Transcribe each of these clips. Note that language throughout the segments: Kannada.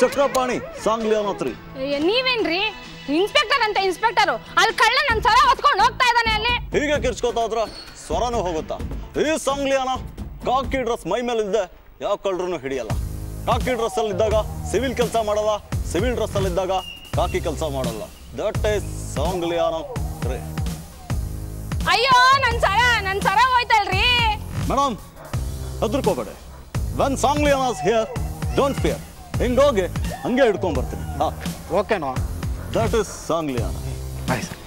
ಚಕ್ರಪಾಣಿ ಸಾಂಗ್ಲಿ ಅನ್ನತ್ರಿ ಅಯ್ಯ, ನೀವೇನ್ರಿ ಇನ್ಸ್ಪೆಕ್ಟರ್ ಅಂತ ಇನ್ಸ್ಪೆಕ್ಟರು ಅಲ್ಲಿ ಕಳ್ಳ ನನ್ನ ಸರ ಹೊತ್ಕೊಂಡು ಹೋಗ್ತಾ ಇದ್ದಾನೆ ಅಲ್ಲಿ ಹೀಗೆ ಕಿರ್ಚ್ಕೋತಾ ಹೋದ್ರ ಸ್ವರನೂ ಹೋಗುತ್ತಾ ಈ ಸಾಂಗ್ಲಿ ಅನ್ನ ಕಾಕಿ ಡ್ರೆಸ್ ಮೈ ಮೇಲೆ ಇದ್ದೆ ಯಾವ ಕಳ್ಳರೂ ಹಿಡಿಯಲ್ಲ ಕಾಕಿ ಡ್ರೆಸ್ ಅಲ್ಲಿ ಇದ್ದಾಗ ಸಿವಿಲ್ ಕೆಲಸ ಮಾಡಲ್ಲ ಸಿವಿಲ್ ಡ್ರೆಸ್ ಅಲ್ಲಿ ಇದ್ದಾಗ ಕಾಕಿ ಕೆಲಸ ಮಾಡಲ್ಲ ದಟ್ ಈಸ್ ಸಾಂಗ್ಲಿ ಅನ್ನೋ ರೀ ಅಯ್ಯೋ ನನ್ನ ಸರ ನನ್ನ ಸರ ಹೋಯ್ತಲ್ರಿ ಮೇಡಮ್ ಹೆದರ್ಕೋಬೇಡಿ ವೆನ್ ಸಾಂಗ್ಲಿ ಅನಾಸ್ ಹಿಯರ್ ಡೋಂಟ್ ಫಿಯರ್ ಹಿಂಗೋಗಿ ಹಂಗೆ ಹಿಡ್ಕೊಂಡ್ ಬರ್ತೀನಿ ಹಾ ಓಕೆನೋ ದಟ್ ಇಸ್ ಸಾಂಗ್ಲಿ ಅನ ಬಾಯ್ ಸರ್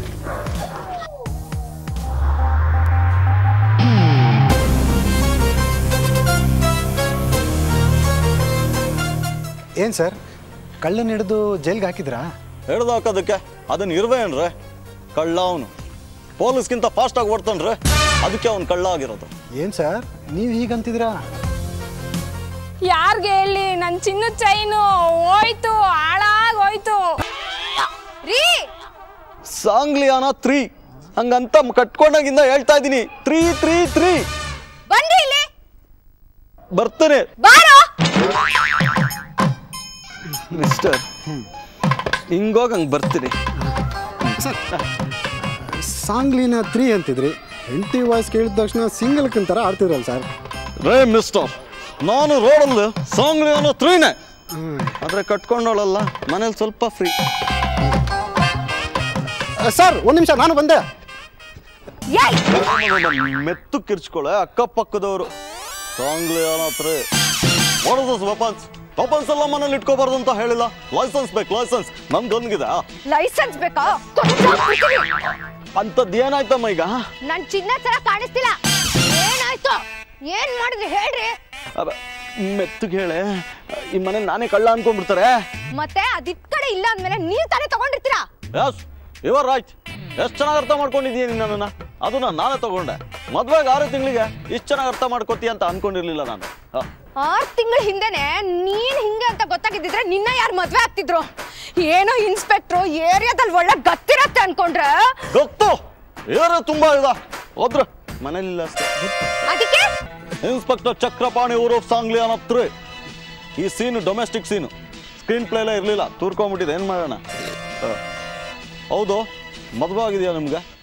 ಏನು ಸರ್ ಕಳ್ಳನ ಹಿಡಿದು ಜೈಲ್ಗೆ ಹಾಕಿದ್ರಾ ಹಿಡ್ದು ಹಾಕೋದಕ್ಕೆ ಅದನ್ನ ಇರುವೆ ಏನ್ರೆ ಕಳ್ಳ ಅವನು ಪೊಲೀಸ್ಗಿಂತ ಫಾಸ್ಟಾಗಿ ಓಡ್ತಾನ್ರೆ ಅದಕ್ಕೆ ಅವ್ನು ಕಳ್ಳ ಆಗಿರೋದು ಏನು ಸರ್ ನೀವು ಹೀಗಂತಿದ್ದೀರಾ ಯಾರ್ಗೆ ಹೇಳಿ ನನ್ನ ಚಿನ್ನದ ಚೈನು ಹೋಯ್ತು ಹಾಳಾಗ್ ಹೋಯ್ತು ರೀ ಸಾಂಗ್ಲಿ ಅನ ತ್ರೀ ಹಂಗಂತ ಕಟ್ಕೊಂಡಾಗಿಂದ ಹೇಳ್ತಾ ಇದ್ದೀನಿ ತ್ರೀ ತ್ರೀ ತ್ರೀ ಬಂದಿ ಇಲ್ಲಿ ಬರ್ತೇನೆ ಬಾರೋ ಮಿಸ್ಟರ್ ಹಿಂಗೋಗಿ ಹಂಗೆ ಬರ್ತೀನಿ ಸರ್ ಸಾಂಗ್ಲಿನ ತ್ರೀ ಅಂತಿದ್ರಿ ಹೆಂಡತಿ ವಾಯ್ಸ್ ಕೇಳಿದ ತಕ್ಷಣ ಸಿಂಗಲ್ ಥರ ಆಡ್ತಿದ್ರಲ್ಲ ಸರ್ ರೇ ಮಿಸ್ಟರ್ ನಾನು ರೋಡಲ್ಲಿ ಸಾಂಗ್ಲಿ ಅನ್ನೋ ತ್ರೀನೇ ಆದ್ರೆ ಕಟ್ಕೊಂಡವಳಲ್ಲ ಮನೇಲಿ ಸ್ವಲ್ಪ ಫ್ರೀ ಸರ್ ಒಂದು ನಿಮಿಷ ನಾನು ಬಂದೆ ಏಯ್ ಮೆತ್ತು ಕಿರ್ಚ್ಕೊಳೆ ಅಕ್ಕಪಕ್ಕದವರು ಸಾಂಗ್ಲಿ ಅನ್ನೋ ವಾಟ್ ಇಸ್ ವೆಪನ್ಸ್ ವೆಪನ್ಸ್ ಎಲ್ಲ ಮನೇಲಿ ಇಟ್ಕೋಬಾರ್ದು ಅಂತ ಹೇಳಿಲ್ಲ ಲೈಸೆನ್ಸ್ ಬೇಕು ಲೈಸೆನ್ಸ್ ನಮ್ದೊಂದಿಗಿದೆ ಲೈಸೆನ್ಸ್ ಬೇಕಾ ಅಂಥದ್ದು ಏನಾಯ್ತಮ್ಮ ಈಗ ನನ್ ಚಿನ್ನ ತರ ಕಾಣಿಸ್ತಿಲ್ಲ ಏನಾಯ್ತು ಏನ್ ಮಾಡಿದ್ರಿ ಹೇಳ್ರಿ ಅಬ್ಬ, ಮೆತ್ತಗೆ ಹೇಳೆ ಈ ಮನೆ ನಾನೇ ಕಳ್ಳ ಅನ್ಕೊಂಡ್ಬಿಡ್ತಾರೆ ಮತ್ತೆ ಅದಿತ್ ಕಡೆ ಇಲ್ಲ ಅಂದ್ಮೇಲೆ ನೀವ್ ತಾನೇ ತಗೊಂಡಿರ್ತೀರಾ ಎಸ್ ಇವರ್ ರೈಟ್ ಎಷ್ಟು ಚೆನ್ನಾಗಿ ಅರ್ಥ ಮಾಡ್ಕೊಂಡಿದ್ದೀನಿ ನೀನು ನನ್ನನ್ನು ಅದನ್ನ ನಾನೇ ತಗೊಂಡೆ ಮದ್ವೆಗೆ ಆರು ತಿಂಗಳಿಗೆ ಇಷ್ಟು ಚೆನ್ನಾಗಿ ಅರ್ಥ ಮಾಡ್ಕೋತೀಯ ಅಂತ ಅನ್ಕೊಂಡಿರ್ಲಿಲ್ಲ ನಾನು ಹ. ಆರ್ ತಿಂಗಳ ಹಿಂದೆನೆ ನೀನ್ ಹಿಂಗೆ ಅಂತ ಗೊತ್ತಾಗಿದ್ದಿದ್ರೆ ನಿನ್ನ ಯಾರು ಮದ್ವೆ ಆಗ್ತಿದ್ರು ಏನೋ ಇನ್ಸ್ಪೆಕ್ಟ್ರು ಏರಿಯಾದಲ್ಲಿ ಒಳ್ಳೆ ಗತ್ತಿರತ್ತೆ ಅನ್ಕೊಂಡ್ರೆ ಗೊತ್ತು ಏರ ತುಂಬಾ ಇದೆ ಹೋದ್ರ ಮನೇಲಿಲ್ಲ ಅಷ್ಟೇ ಅದಕ್ಕೆ ಇನ್ಸ್ಪೆಕ್ಟರ್ ಚಕ್ರಪಾಣಿ ಊರು ಸಾಂಗ್ಲಿ ಅನ್ನತ್ರಿ ಈ ಸೀನು ಡೊಮೆಸ್ಟಿಕ್ ಸೀನು ಸ್ಕ್ರೀನ್ ಪ್ಲೇಲೇ ಇರಲಿಲ್ಲ ತೂರ್ಕೊಂಬಿಟ್ಟಿದೆ ಏನು ಮಾಡೋಣ ಹ. ಹೌದು ಮದುವೆ ಆಗಿದೆಯಾ ನಿಮ್ಗೆ